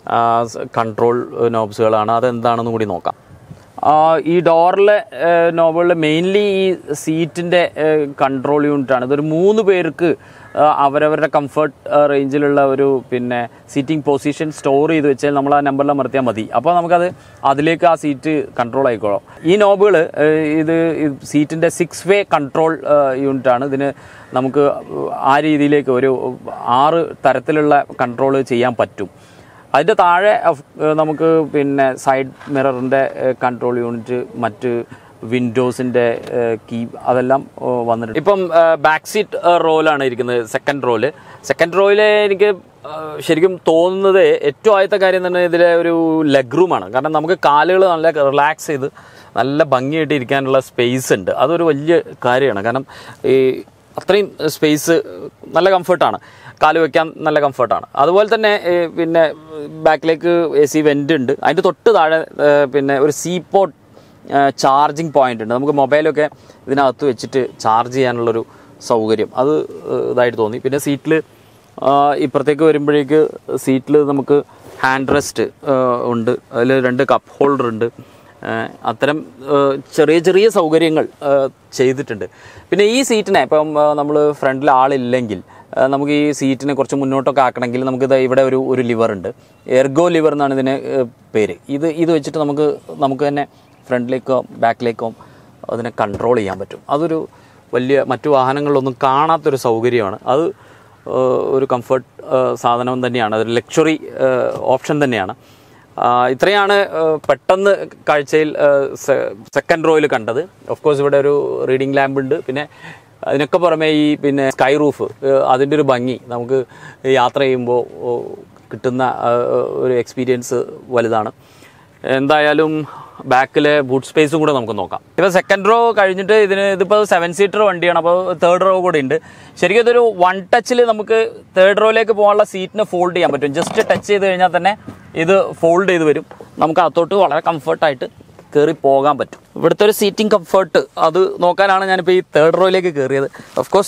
കൺട്രോൾ നോബ്സുകളാണ് അതെന്താണെന്നും കൂടി നോക്കാം ആ, ഈ ഡോറിലെ നോബുകളിൽ മെയിൻലി ഈ സീറ്റിൻ്റെ കൺട്രോൾ യൂണിറ്റ് ആണ് ഇതൊരു മൂന്ന് പേർക്ക് ആ, അവരവരുടെ കംഫർട്ട് റേഞ്ചിലുള്ള ഒരു പിന്നെ സീറ്റിംഗ് പൊസിഷൻ സ്റ്റോർ ചെയ്ത് വെച്ചാൽ നമ്മൾ ആ നമ്പറിൽ അമർത്തിയാൽ മതി അപ്പോൾ നമുക്കത് അതിലേക്ക് ആ സീറ്റ് കൺട്രോൾ ആയിക്കോളും ഈ നോബുകൾ ഇത് സീറ്റിൻ്റെ സിക്സ് വേ കൺട്രോൾ യൂണിറ്റ് ആണ് ഇതിന് നമുക്ക് ആ രീതിയിലേക്ക് ഒരു ആറ് തരത്തിലുള്ള കൺട്രോൾ ചെയ്യാൻ പറ്റും അതിൻ്റെ താഴെ of- ഏഹ് നമുക്ക് പിന്നെ സൈഡ് മിററിൻ്റെ കൺട്രോൾ യൂണിറ്റ് മറ്റ് വിൻഡോസിൻ്റെ കീ അതെല്ലാം ഏഹ് വന്നിട്ടുണ്ട് ഇപ്പം ബാക്ക് സീറ്റ് റോയിലാണ് ഇരിക്കുന്നത് സെക്കൻഡ് റോയില് സെക്കൻഡ് റോയില് എനിക്ക് ഏഹ് ശരിക്കും തോന്നുന്നത് ഏറ്റവും ആദ്യത്തെ കാര്യം തന്നെ ഇതിലെ ഒരു ലെഗ് റൂമാണ് കാരണം നമുക്ക് കാലുകൾ നല്ല റിലാക്സ് ചെയ്ത് നല്ല ഭംഗിയായിട്ട് ഇരിക്കാനുള്ള സ്പേസ് ഉണ്ട് അതൊരു വലിയ കാര്യമാണ് കാരണം ഈ അത്രയും സ്പേസ് നല്ല കംഫർട്ടാണ് കാല് വെക്കാൻ നല്ല കംഫർട്ടാണ് അതുപോലെ തന്നെ ഏ, പിന്നെ ബാക്കിലേക്ക് എ സി വെൻ്റ് ഉണ്ട് അതിൻ്റെ തൊട്ട് താഴെ ഏ, പിന്നെ ഒരു സീ പോട്ട് ചാർജിങ് പോയിന്റ് ഉണ്ട് നമുക്ക് മൊബൈലൊക്കെ ഇതിനകത്ത് വെച്ചിട്ട് ചാർജ് ചെയ്യാനുള്ളൊരു സൗകര്യം അത് ഏ, ഇതായിട്ട് തോന്നി പിന്നെ സീറ്റിൽ ഇപ്പുറത്തേക്ക് വരുമ്പോഴേക്ക് സീറ്റിൽ നമുക്ക് ഹാൻഡ് റെസ്റ്റ് ഉണ്ട് അതിൽ രണ്ട് കപ്പ് ഹോൾഡർ ഉണ്ട് ഏഹ് അത്തരം ഏഹ് ചെറിയ ചെറിയ സൗകര്യങ്ങൾ ഏഹ് ചെയ്തിട്ടുണ്ട് പിന്നെ ഈ സീറ്റിനെ ഇപ്പം നമ്മൾ ഫ്രണ്ടിൽ ആളില്ലെങ്കിൽ ഏഹ് നമുക്ക് ഈ സീറ്റിനെ കുറച്ച് മുന്നോട്ടൊക്കെ ആക്കണമെങ്കിൽ നമുക്ക് ദാ ഇവിടെ ഒരു ഒരു ലിവർ ഉണ്ട് എർഗോ ലിവർ എന്നാണ് ഇതിന് ഏഹ് പേര് ഇത് ഇത് വെച്ചിട്ട് നമുക്ക് നമുക്ക് തന്നെ ഫ്രണ്ടിലേക്കോ ബാക്കിലേക്കോ അതിനെ കൺട്രോൾ ചെയ്യാൻ പറ്റും അതൊരു വലിയ മറ്റു വാഹനങ്ങളിലൊന്നും കാണാത്തൊരു സൗകര്യമാണ് അത് ഏഹ് ഒരു കംഫർട്ട് സാധനം തന്നെയാണ് അതൊരു ലക്ഷറി ഓപ്ഷൻ തന്നെയാണ് ആ, ഇത്രയാണ് ആ, പെട്ടെന്ന് കാഴ്ചയിൽ സെക്കൻഡ് റോയിൽ കണ്ടത് ഓഫ് കോഴ്സ് ഇവിടെ ഒരു റീഡിംഗ് ലാമ്പ് ഉണ്ട് പിന്നെ അതിനൊക്കെ പുറമെ ഈ പിന്നെ സ്കൈ റൂഫ് അതിൻ്റെ ഒരു ഭംഗി നമുക്ക് യാത്ര ചെയ്യുമ്പോൾ ഓ, കിട്ടുന്ന ആ, ഒരു എക്സ്പീരിയൻസ് വലുതാണ് എന്തായാലും ബാക്കിലെ ബൂട്ട് സ്പേസും കൂടെ നമുക്ക് നോക്കാം ഇപ്പോൾ സെക്കൻഡ് റോ കഴിഞ്ഞിട്ട് ഇതിന് ഇതിപ്പോൾ സെവൻ സീറ്റർ വണ്ടിയാണ് അപ്പോൾ തേർഡ് റോ കൂടെ ഉണ്ട് ശരിക്കും ഇതൊരു വൺ ടച്ചിൽ നമുക്ക് തേർഡ് റോയിലേക്ക് പോകാനുള്ള സീറ്റിനെ ഫോൾഡ് ചെയ്യാൻ പറ്റും ജസ്റ്റ് ടച്ച് ചെയ്ത് കഴിഞ്ഞാൽ തന്നെ ഇത് ഫോൾഡ് ചെയ്ത് വരും നമുക്ക് അകത്തോട്ട് വളരെ കംഫർട്ടായിട്ട് കയറി പോകാൻ പറ്റും ഇവിടുത്തെ ഒരു സീറ്റിംഗ് കംഫർട്ട് അത് നോക്കാനാണ് ഞാനിപ്പോൾ ഈ തേർഡ് റോയിലേക്ക് കയറിയത് ഓഫ് കോഴ്സ്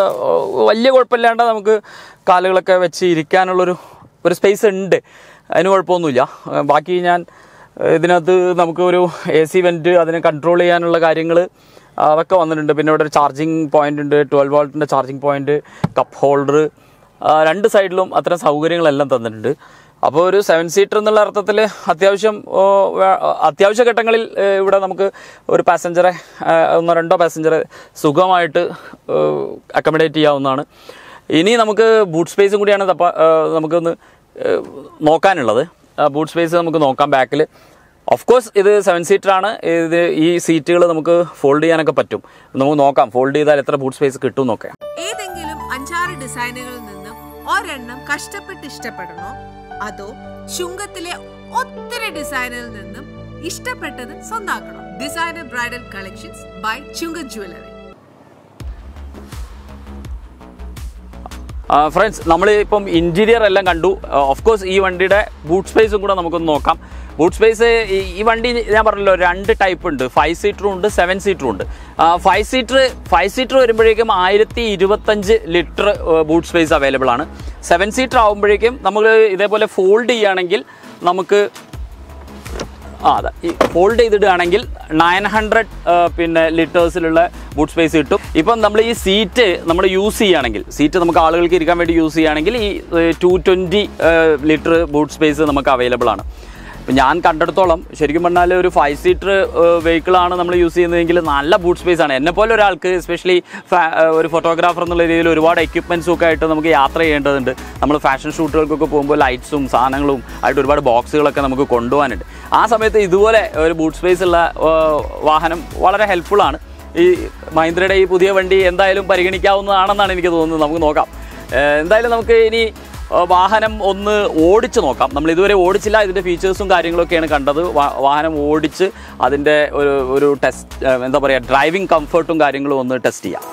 വലിയ കുഴപ്പമില്ലാണ്ട് നമുക്ക് കാലുകളൊക്കെ വെച്ച് ഇരിക്കാനുള്ളൊരു ഒരു സ്പേസ് ഉണ്ട് അതിന് കുഴപ്പമൊന്നുമില്ല ഏഹ് ബാക്കി ഞാൻ ഏഹ് ഇതിനകത്ത് നമുക്ക് ഒരു എ സി വെൻറ്റ് അതിനെ കൺട്രോൾ ചെയ്യാനുള്ള കാര്യങ്ങൾ അതൊക്കെ വന്നിട്ടുണ്ട് പിന്നെ ഇവിടെ ഒരു ചാർജിങ് പോയിന്റ് ഉണ്ട് ട്വൽവ് വോൾട്ടിൻ്റെ ചാർജിങ് പോയിന്റ് കപ്പ് ഹോൾഡർ രണ്ട് സൈഡിലും അത്തരം സൗകര്യങ്ങളെല്ലാം തന്നിട്ടുണ്ട് അപ്പോൾ ഒരു സെവൻ സീറ്റർ എന്നുള്ള അർത്ഥത്തിൽ അത്യാവശ്യം ഓ, വേ- അത്യാവശ്യ ഘട്ടങ്ങളിൽ ഏഹ് ഇവിടെ നമുക്ക് ഒരു പാസഞ്ചറെ ഏഹ് ഒന്നോ രണ്ടോ പാസഞ്ചറെ സുഖമായിട്ട് അക്കമഡേറ്റ് ചെയ്യാവുന്നതാണ് ഇനി നമുക്ക് ബൂട്ട് സ്പേസും കൂടിയാണ് തപ്പ ഏഹ് നമുക്കൊന്ന് ഏഹ് നോക്കാനുള്ളത് ബൂട്ട് സ്പേസ് നമുക്ക് നോക്കാം ബാക്കിൽ ഓഫ് കോഴ്സ് ഇത് സെവൻ സീറ്റർ ആണ് ഇത് ഈ സീറ്റുകൾ നമുക്ക് ഫോൾഡ് ചെയ്യാനൊക്കെ പറ്റും നമുക്ക് നോക്കാം ഫോൾഡ് ചെയ്താൽ എത്ര ബൂട്ട് സ്പേസ് കിട്ടും നോക്കാം ഏതെങ്കിലും അഞ്ചാറ് ഡിസൈനുകളിൽ നിന്നും ഒരെണ്ണം കഷ്ടപ്പെട്ട് ഇഷ്ടപ്പെടണോ അതോ ചുങ്കത്തിലെ ഒത്തിരി ഡിസൈനിൽ നിന്നും ഇഷ്ടപ്പെട്ടത് സ്വന്താക്കണോ ഡിസൈനർ ബ്രൈഡൽ കളക്ഷൻസ് ബൈ ചുങ്ക ജ്വല്ലറി ഫ്രണ്ട്സ് നമ്മൾ ഇപ്പം ഇൻറ്റീരിയർ എല്ലാം കണ്ടു ഓഫ് കോഴ്സ് ഈ വണ്ടിയുടെ ബൂട്ട് സ്പേസും കൂടെ നമുക്കൊന്ന് നോക്കാം ബൂട്ട് സ്പേസ് ഈ വണ്ടി ഞാൻ പറഞ്ഞല്ലോ രണ്ട് ടൈപ്പ് ഉണ്ട് ഫൈവ് സീറ്ററും ഉണ്ട് സെവൻ സീറ്ററും ഉണ്ട് ഫൈവ് സീറ്റർ ഫൈവ് സീറ്റർ വരുമ്പോഴേക്കും ആയിരത്തി ഇരുപത്തഞ്ച് ലിറ്റർ ബൂട്ട് സ്പേസ് അവൈലബിൾ ആണ് സെവൻ സീറ്റർ ആകുമ്പോഴേക്കും നമ്മൾ ഇതേപോലെ ഫോൾഡ് ചെയ്യുകയാണെങ്കിൽ നമുക്ക് ആ അതെ ഈ ഫോൾഡ് ചെയ്തിടുകയാണെങ്കിൽ നയൻ ഹൺഡ്രഡ് പിന്നെ ലിറ്റേഴ്സിലുള്ള ബൂട്ട് സ്പേസ് കിട്ടും ഇപ്പം നമ്മൾ ഈ സീറ്റ് നമ്മൾ യൂസ് ചെയ്യുകയാണെങ്കിൽ സീറ്റ് നമുക്ക് ആളുകൾക്ക് ഇരിക്കാൻ വേണ്ടി യൂസ് ചെയ്യുകയാണെങ്കിൽ ഈ two twenty litre boot space നമുക്ക് അവൈലബിൾ ആണ് ഇപ്പം ഞാൻ കണ്ടെടുത്തോളം ശരിക്കും പറഞ്ഞാൽ ഒരു ഫൈവ് സീറ്റർ വെഹിക്കിളാണ് നമ്മൾ യൂസ് ചെയ്യുന്നതെങ്കിൽ നല്ല ബൂട്ട് സ്പേസ് ആണ് എന്നെ പോലെ ഒരാൾക്ക് എസ്പെഷ്യലി ഒരു ഫോട്ടോഗ്രാഫർ എന്നുള്ള രീതിയിൽ ഒരുപാട് എക്യുപ്മെൻസും ഒക്കെ ആയിട്ട് നമുക്ക് യാത്ര ചെയ്യേണ്ടതുണ്ട് നമ്മൾ ഫാഷൻ ഷൂട്ടുകൾക്കൊക്കെ പോകുമ്പോൾ ലൈറ്റ്സും സാധനങ്ങളും ആയിട്ട് ഒരുപാട് ബോക്സുകളൊക്കെ നമുക്ക് കൊണ്ടുപോകാനുണ്ട് ആ സമയത്ത് ഇതുപോലെ ഒരു ബൂട്ട് സ്പേസ് ഉള്ള ഏഹ്, വാഹനം വളരെ ഹെൽപ്ഫുള്ളാണ് ഈ മഹീന്ദ്രയുടെ ഈ പുതിയ വണ്ടി എന്തായാലും പരിഗണിക്കാവുന്നതാണെന്നാണ് എനിക്ക് തോന്നുന്നത് നമുക്ക് നോക്കാം ഏഹ്, എന്തായാലും നമുക്ക് ഇനി ആ, വാഹനം ഒന്ന് ഓടിച്ച് നോക്കാം നമ്മൾ ഇതുവരെ ഓടിച്ചില്ല ഇതിൻ്റെ ഫീച്ചേഴ്സും കാര്യങ്ങളൊക്കെയാണ് കണ്ടത് വാ- വാഹനം ഓടിച്ച് അതിൻ്റെ ഒരു ഒരു ടെസ്റ്റ് ആ, എന്താ പറയുക ഡ്രൈവിംഗ് കംഫർട്ടും കാര്യങ്ങളും ഒന്ന് ടെസ്റ്റ് ചെയ്യാം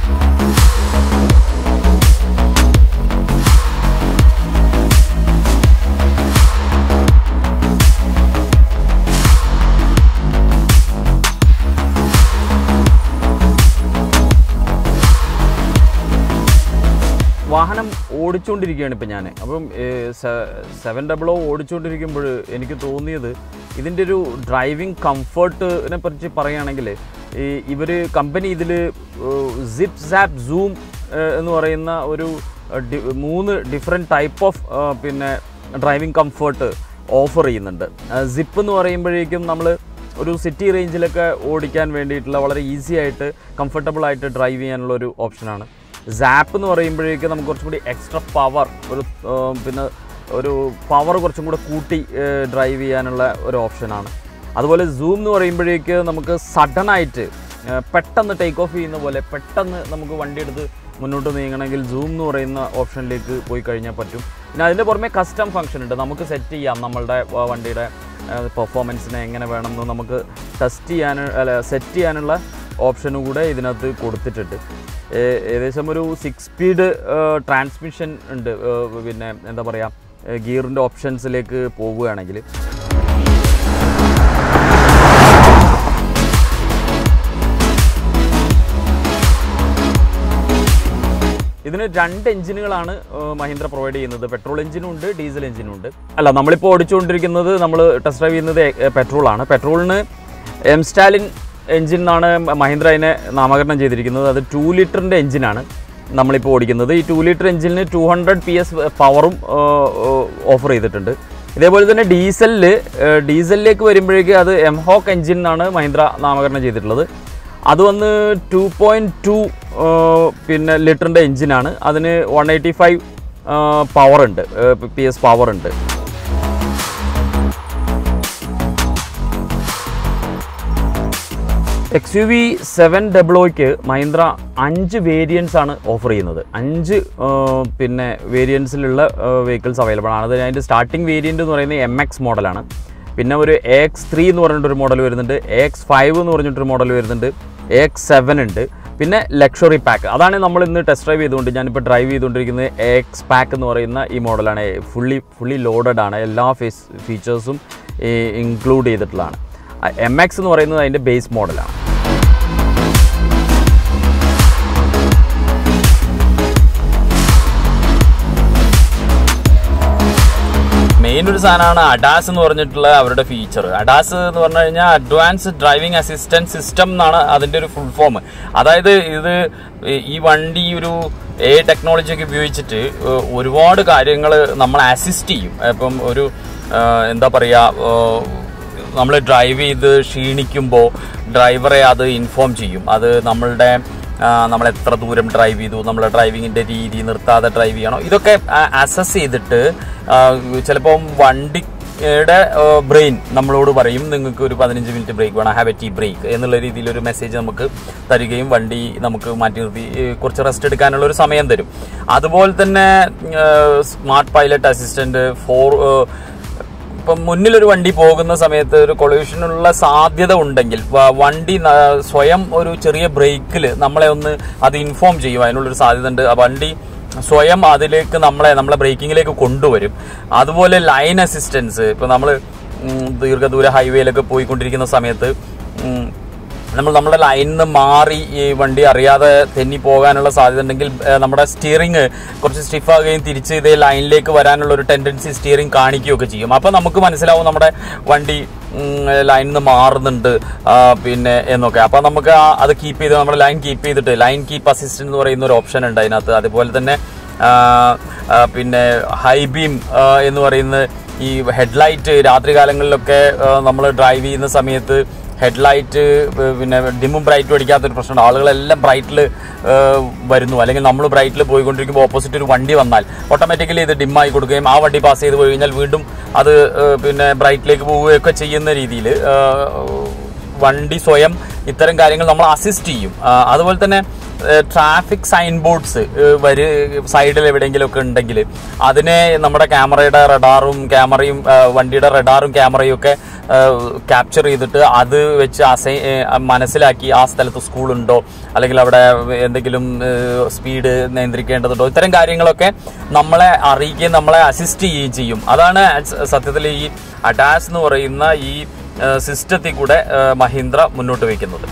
വാഹനം ഓടിച്ചുകൊണ്ടിരിക്കുകയാണ് ഇപ്പം ഞാൻ അപ്പം സെവൻ ഡബിൾ ഒ ഓടിച്ചുകൊണ്ടിരിക്കുമ്പോൾ എനിക്ക് തോന്നിയത് ഇതിൻ്റെ ഒരു ഡ്രൈവിംഗ് കംഫർട്ടിനെ പറ്റി പറയുകയാണെങ്കിൽ ഈ ഇവർ കമ്പനി ഇതിൽ സിപ്പ് സാപ്പ് സൂം എന്ന് പറയുന്ന ഒരു ഏഹ്, ഡി- മൂന്ന് ഡിഫറെൻറ്റ് ടൈപ്പ് ഓഫ് പിന്നെ ഡ്രൈവിംഗ് കംഫർട്ട് ഓഫർ ചെയ്യുന്നുണ്ട് സിപ്പ് എന്ന് പറയുമ്പോഴേക്കും നമ്മൾ ഒരു സിറ്റി റേഞ്ചിലൊക്കെ ഓടിക്കാൻ വേണ്ടിയിട്ടുള്ള വളരെ ഈസി ആയിട്ട് കംഫർട്ടബിൾ ആയിട്ട് ഡ്രൈവ് ചെയ്യാനുള്ള ഒരു ഓപ്ഷനാണ് സാപ്പ് എന്ന് പറയുമ്പോഴേക്കും നമുക്ക് കുറച്ചും കൂടി എക്സ്ട്രാ പവർ ഒരു ആ, പിന്നെ ഒരു പവർ കുറച്ചും കൂടെ കൂട്ടി ഡ്രൈവ് ചെയ്യാനുള്ള ഒരു ഓപ്ഷനാണ് അതുപോലെ സൂം എന്ന് പറയുമ്പോഴേക്ക് നമുക്ക് സഡനായിട്ട് പെട്ടെന്ന് ടേക്ക് ഓഫ് ചെയ്യുന്ന പോലെ പെട്ടെന്ന് നമുക്ക് വണ്ടി എടുത്ത് മുന്നോട്ട് നീങ്ങണമെങ്കിൽ സൂം എന്ന് പറയുന്ന ഓപ്ഷനിലേക്ക് പോയി കഴിഞ്ഞാൽ പറ്റും പിന്നെ അതിൻ്റെ പുറമെ കസ്റ്റം ഫംഗ്ഷൻ ഉണ്ട് നമുക്ക് സെറ്റ് ചെയ്യാം നമ്മളുടെ ആ, വണ്ടിയുടെ പെർഫോമൻസിനെ എങ്ങനെ വേണമെന്ന് നമുക്ക് ടെസ്റ്റ് ചെയ്യാൻ അല്ല സെറ്റ് ചെയ്യാനുള്ള ഓപ്ഷനും കൂടെ ഇതിനകത്ത് കൊടുത്തിട്ടുണ്ട് ഏ- ഏകദേശം ഒരു സിക്സ് സ്പീഡ് ട്രാൻസ്മിഷൻ ഉണ്ട് ഏ, പിന്നെ എന്താ പറയുക ഗിയറിൻ്റെ ഓപ്ഷൻസിലേക്ക് പോവുകയാണെങ്കിൽ ഇതിന് രണ്ട് എഞ്ചിനുകളാണ് ഏഹ്, മഹീന്ദ്ര പ്രൊവൈഡ് ചെയ്യുന്നത് പെട്രോൾ എഞ്ചിനും ഉണ്ട് ഡീസൽ എഞ്ചിനും ഉണ്ട് അല്ല നമ്മളിപ്പോൾ ഓടിച്ചുകൊണ്ടിരിക്കുന്നത് നമ്മൾ ടെസ്റ്റ് ഡ്രൈവ് ചെയ്യുന്നത് എ- പെട്രോളാണ് പെട്രോളിന് എം സ്റ്റാലിൻ എഞ്ചിൻ എന്നാണ് മഹീന്ദ്ര അതിനെ നാമകരണം ചെയ്തിരിക്കുന്നത് അത് ടു ലിറ്ററിൻ്റെ എഞ്ചിനാണ് നമ്മളിപ്പോൾ ഓടിക്കുന്നത് ഈ ടു ലിറ്റർ എഞ്ചിനിന് ടു ഹൺഡ്രഡ് പി എസ് പവറും ഓഫർ ചെയ്തിട്ടുണ്ട് ഇതേപോലെ തന്നെ ഡീസലിൽ ഡീസലിലേക്ക് വരുമ്പോഴേക്ക് അത് എംഹോക്ക് എഞ്ചിൻ എന്നാണ് മഹീന്ദ്ര നാമകരണം ചെയ്തിട്ടുള്ളത് അത് വന്ന് ടു പോയിൻറ്റ് ടു പിന്നെ ലിറ്ററിൻ്റെ എഞ്ചിനാണ് അതിന് വൺ എയ്റ്റി ഫൈവ് പവർ ഉണ്ട് പി എസ് പവർ ഉണ്ട് എക്സ് യു വി സെവൻ ഡബ്ലോയ്ക്ക് മഹീന്ദ്ര അഞ്ച് വേരിയൻസ് ആണ് ഓഫർ ചെയ്യുന്നത് അഞ്ച് ആ, പിന്നെ വേരിയൻസിലുള്ള വെഹിക്കിൾസ് അവൈലബിൾ ആണ് അത് അതിൻ്റെ സ്റ്റാർട്ടിംഗ് വേരിയൻ്റ് എന്ന് പറയുന്നത് എം എക്സ് മോഡലാണ് പിന്നെ ഒരു എ എക്സ് ത്രീ എന്ന് പറഞ്ഞിട്ടൊരു മോഡൽ വരുന്നുണ്ട് എ എക്സ് ഫൈവ് എന്ന് പറഞ്ഞിട്ടൊരു മോഡൽ വരുന്നുണ്ട് എ എക്സ് സെവൻ ഉണ്ട് പിന്നെ ലക്ഷറി പാക്ക് അതാണ് നമ്മൾ ഇന്ന് ടെസ്റ്റ് ഡ്രൈവ് ചെയ്തുകൊണ്ട് ഞാനിപ്പോൾ ഡ്രൈവ് ചെയ്തുകൊണ്ടിരിക്കുന്നത് എ എക്സ് പാക്ക് എന്ന് പറയുന്ന ഈ മോഡലാണ് ഫുള്ളി ഫുള്ളി ലോഡഡ് ആണ് എല്ലാ ഫേസ് ഫീച്ചേഴ്സും ഇൻക്ലൂഡ് ചെയ്തിട്ടുള്ളതാണ് എം എക്സ് എന്ന് പറയുന്നത് അതിൻ്റെ ബേസ് മോഡലാണ് മെയിൻ ഒരു സാധനമാണ് അഡാസ് എന്ന് പറഞ്ഞിട്ടുള്ള അവരുടെ ഫീച്ചർ അഡാസ് എന്ന് പറഞ്ഞു കഴിഞ്ഞാൽ അഡ്വാൻസ് ഡ്രൈവിംഗ് അസിസ്റ്റന്റ് സിസ്റ്റം എന്നാണ് അതിന്റെ ഒരു ഫുൾ ഫോം അതായത് ഇത് ഈ വണ്ടി ഒരു എ ടെക്നോളജി ഒക്കെ ഉപയോഗിച്ചിട്ട് ഏഹ്, ഒരുപാട് കാര്യങ്ങൾ നമ്മൾ അസിസ്റ്റ് ചെയ്യും ഇപ്പം ഒരു ഏഹ്, എന്താ പറയുക നമ്മൾ ഡ്രൈവ് ചെയ്ത് ക്ഷീണിക്കുമ്പോൾ ഡ്രൈവറെ അത് ഇൻഫോം ചെയ്യും അത് നമ്മളുടെ ആ, നമ്മൾ എത്ര ദൂരം ഡ്രൈവ് ചെയ്തു നമ്മളെ ഡ്രൈവിങ്ങിന്റെ രീതി നിർത്താതെ ഡ്രൈവ് ചെയ്യണോ ഇതൊക്കെ അസസ് ചെയ്തിട്ട് ചിലപ്പം വണ്ടിയുടെ ബ്രെയിൻ നമ്മളോട് പറയും നിങ്ങൾക്ക് ഒരു പതിനഞ്ച് മിനിറ്റ് ബ്രേക്ക് വേണം ഹാവ് എ ടീ ബ്രേക്ക് എന്നുള്ള രീതിയിൽ ഒരു മെസ്സേജ് നമുക്ക് തരികയും വണ്ടി നമുക്ക് മാറ്റി നിർത്തി ഏ, കുറച്ച് റെസ്റ്റ് എടുക്കാനുള്ള ഒരു സമയം തരും അതുപോലെ തന്നെ സ്മാർട്ട് പൈലറ്റ് അസിസ്റ്റന്റ് ഫോർ ഇപ്പം മുന്നിലൊരു വണ്ടി പോകുന്ന സമയത്ത് ഒരു കൊളൂഷനുള്ള സാധ്യത ഉണ്ടെങ്കിൽ വ- വണ്ടി ന- സ്വയം ഒരു ചെറിയ ബ്രേക്കിൽ നമ്മളെ ഒന്ന് അത് ഇൻഫോം ചെയ്യും അതിനുള്ളൊരു സാധ്യത ഉണ്ട് ആ വണ്ടി സ്വയം അതിലേക്ക് നമ്മളെ നമ്മളെ ബ്രേക്കിങ്ങിലേക്ക് കൊണ്ടുവരും അതുപോലെ ലൈൻ അസിസ്റ്റൻസ് ഇപ്പം നമ്മൾ ദീർഘദൂര ഹൈവേയിലൊക്കെ പോയിക്കൊണ്ടിരിക്കുന്ന സമയത്ത് ഉം, നമ്മൾ നമ്മുടെ ലൈനിൽ നിന്ന് മാറി ഈ വണ്ടി അറിയാതെ തെന്നി പോകാനുള്ള സാധ്യത ഉണ്ടെങ്കിൽ ഏഹ്, നമ്മുടെ സ്റ്റിയറിംഗ് കുറച്ച് സ്റ്റിഫാകുകയും തിരിച്ച് ഇതേ ലൈനിലേക്ക് വരാനുള്ള ഒരു ടെൻഡൻസി സ്റ്റിയറിംഗ് കാണിക്കുകയൊക്കെ ചെയ്യും അപ്പോൾ നമുക്ക് മനസ്സിലാവും നമ്മുടെ വണ്ടി ലൈനിൽ നിന്ന് മാറുന്നുണ്ട് ആ, പിന്നെ എന്നൊക്കെ അപ്പോൾ നമുക്ക് ആ- അത് കീപ്പ് ചെയ്ത് നമ്മുടെ ലൈൻ കീപ്പ് ചെയ്തിട്ട് ലൈൻ കീപ്പ് അസിസ്റ്റന്റ് എന്ന് പറയുന്ന ഒരു ഓപ്ഷൻ ഉണ്ട് അതിനകത്ത് അതുപോലെ തന്നെ ആ, ആ, പിന്നെ ഹൈ ബീം എന്ന് പറയുന്ന ഈ ഹെഡ്ലൈറ്റ് രാത്രികാലങ്ങളിലൊക്കെ നമ്മൾ ഡ്രൈവ് ചെയ്യുന്ന സമയത്ത് ഹെഡ്ലൈറ്റ് പിന്നെ ഡിമും ബ്രൈറ്റും അടിക്കാത്തൊരു പ്രശ്നമുണ്ട് ആളുകളെല്ലാം ബ്രൈറ്റിൽ വരുന്നു അല്ലെങ്കിൽ നമ്മൾ ബ്രൈറ്റിൽ പോയിക്കൊണ്ടിരിക്കുമ്പോൾ ഓപ്പോസിറ്റ് ഒരു വണ്ടി വന്നാൽ ഓട്ടോമാറ്റിക്കലി ഇത് ഡിമ്മായി കൊടുക്കുകയും ആ വണ്ടി പാസ് ചെയ്ത് പോയി കഴിഞ്ഞാൽ വീണ്ടും അത് ഏഹ്, പിന്നെ ബ്രൈറ്റിലേക്ക് പോവുകയൊക്കെ ചെയ്യുന്ന രീതിയിൽ വണ്ടി സ്വയം ഇത്തരം കാര്യങ്ങൾ നമ്മൾ അസിസ്റ്റ് ചെയ്യും ആ, അതുപോലെ തന്നെ ട്രാഫിക് സൈൻ ബോർഡ്സ് വര് സൈഡിൽ എവിടെയെങ്കിലും ഒക്കെ ഉണ്ടെങ്കിൽ അതിനെ നമ്മുടെ ക്യാമറയുടെ റഡാറും ക്യാമറയും ആ, വണ്ടിയുടെ റഡാറും ക്യാമറയും ഒക്കെ ക്യാപ്ചർ ചെയ്തിട്ട് അത് വെച്ച് അസൈ ഏ, മനസ്സിലാക്കി ആ സ്ഥലത്ത് സ്കൂളുണ്ടോ അല്ലെങ്കിൽ അവിടെ എന്തെങ്കിലും സ്പീഡ് നിയന്ത്രിക്കേണ്ടതുണ്ടോ ഇത്തരം കാര്യങ്ങളൊക്കെ നമ്മളെ അറിയിക്കുകയും നമ്മളെ അസിസ്റ്റ് ചെയ്യുകയും ചെയ്യും അതാണ് സത്യത്തിൽ ഈ അഡാസ് എന്ന് പറയുന്ന ഈ സിസ്റ്റത്തിൽ കൂടെ ആ, മഹീന്ദ്ര മുന്നോട്ട് വയ്ക്കുന്നത്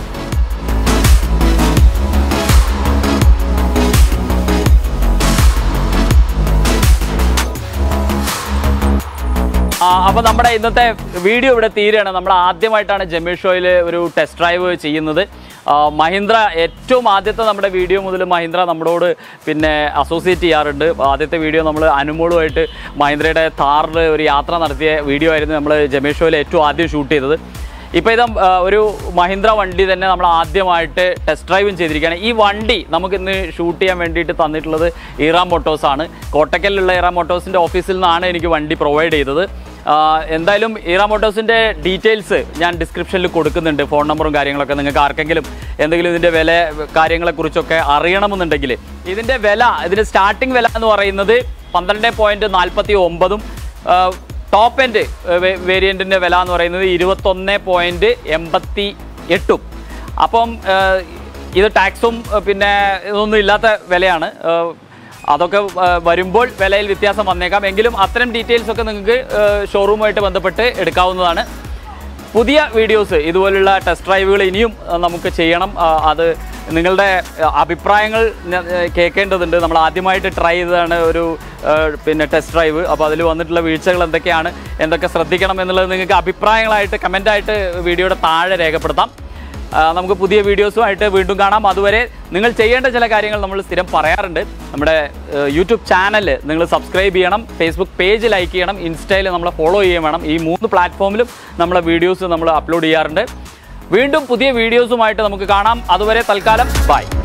ആ, അപ്പൊ നമ്മുടെ ഇന്നത്തെ വീഡിയോ ഇവിടെ തീരുകയാണ് നമ്മൾ ആദ്യമായിട്ടാണ് ജമീർ ഷോയിൽ ഒരു ടെസ്റ്റ് ഡ്രൈവ് ചെയ്യുന്നത് ആ, മഹീന്ദ്ര ഏറ്റവും ആദ്യത്തെ നമ്മുടെ വീഡിയോ മുതൽ മഹീന്ദ്ര നമ്മളോട് പിന്നെ അസോസിയേറ്റ് ചെയ്യാറുണ്ട് ആദ്യത്തെ വീഡിയോ നമ്മൾ അനുമോളുമായിട്ട് മഹീന്ദ്രയുടെ താറിൽ ഒരു യാത്ര നടത്തിയ വീഡിയോ ആയിരുന്നു നമ്മൾ ജമീർ ഷോയിൽ ഏറ്റവും ആദ്യം ഷൂട്ട് ചെയ്തത് ഇപ്പോൾ ഇത് ആ, ഒരു മഹീന്ദ്ര വണ്ടി തന്നെ നമ്മൾ ആദ്യമായിട്ട് ടെസ്റ്റ് ഡ്രൈവും ചെയ്തിരിക്കുകയാണ് ഈ വണ്ടി നമുക്ക് ഇന്ന് ഷൂട്ട് ചെയ്യാൻ വേണ്ടിയിട്ട് തന്നിട്ടുള്ളത് ഇറാം മോട്ടോഴ്സ് ആണ് കോട്ടക്കലിലുള്ള ഇറാം മോട്ടോഴ്സിൻ്റെ ഓഫീസിൽ നിന്നാണ് എനിക്ക് വണ്ടി പ്രൊവൈഡ് ചെയ്തത് ആ, എന്തായാലും ഇറാം മോട്ടോഴ്സിൻ്റെ ഡീറ്റെയിൽസ് ഞാൻ ഡിസ്ക്രിപ്ഷനിൽ കൊടുക്കുന്നുണ്ട് ഫോൺ നമ്പറും കാര്യങ്ങളൊക്കെ നിങ്ങൾക്ക് ആർക്കെങ്കിലും എന്തെങ്കിലും ഇതിൻ്റെ വില കാര്യങ്ങളെക്കുറിച്ചൊക്കെ അറിയണമെന്നുണ്ടെങ്കിൽ ഇതിൻ്റെ വില ഇതിൻ്റെ സ്റ്റാർട്ടിംഗ് വില എന്ന് പറയുന്നത് പന്ത്രണ്ട് പോയിൻറ്റ് നാൽപ്പത്തി ഒമ്പതും ടോപ്പ് എൻഡ് വേരിയൻറ്റിൻ്റെ വില എന്ന് പറയുന്നത് ഇരുപത്തൊന്ന് പോയിൻറ്റ് എൺപത്തി എട്ടും അപ്പം ഏഹ്, ഇത് ടാക്സും ഏഹ്, പിന്നെ ഇതൊന്നും ഇല്ലാത്ത വിലയാണ് ഏഹ്, അതൊക്കെ ഏഹ്, വരുമ്പോൾ വിലയിൽ വ്യത്യാസം വന്നേക്കാം എങ്കിലും അത്തരം ഡീറ്റെയിൽസ് ഒക്കെ നിങ്ങൾക്ക് ഏഹ്, ഷോറൂമുമായിട്ട് ബന്ധപ്പെട്ട് എടുക്കാവുന്നതാണ് പുതിയ വീഡിയോസ് ഇതുപോലുള്ള ടെസ്റ്റ് ഡ്രൈവുകൾ ഇനിയും അഹ്, നമുക്ക് ചെയ്യണം അഹ്, അത് നിങ്ങളുടെ അഹ്, അഭിപ്രായങ്ങൾ ന- ഏഹ്, കേൾക്കേണ്ടതുണ്ട് നമ്മൾ ആദ്യമായിട്ട് ട്രൈ ചെയ്തതാണ് ഒരു ഏഹ്, പിന്നെ ടെസ്റ്റ് ഡ്രൈവ് അപ്പോൾ അതിൽ വന്നിട്ടുള്ള വീഴ്ചകൾ എന്തൊക്കെയാണ് എന്തൊക്കെ ശ്രദ്ധിക്കണം എന്നുള്ളത് നിങ്ങൾക്ക് അഭിപ്രായങ്ങളായിട്ട് കമൻ്റായിട്ട് വീഡിയോയുടെ താഴെ രേഖപ്പെടുത്താം ആ, നമുക്ക് പുതിയ വീഡിയോസുമായിട്ട് വീണ്ടും കാണാം അതുവരെ നിങ്ങൾ ചെയ്യേണ്ട ചില കാര്യങ്ങൾ നമ്മൾ സ്ഥിരം പറയാറുണ്ട് നമ്മുടെ ഏഹ്, യൂട്യൂബ് ചാനൽ നിങ്ങൾ സബ്സ്ക്രൈബ് ചെയ്യണം ഫേസ്ബുക്ക് പേജ് ലൈക്ക് ചെയ്യണം ഇൻസ്റ്റയിൽ നമ്മളെ ഫോളോ ചെയ്യുകയും വേണം ഈ മൂന്ന് പ്ലാറ്റ്ഫോമിലും നമ്മളെ വീഡിയോസ് നമ്മൾ അപ്ലോഡ് ചെയ്യാറുണ്ട് വീണ്ടും പുതിയ വീഡിയോസുമായിട്ട് നമുക്ക് കാണാം അതുവരെ തൽക്കാലം ബൈ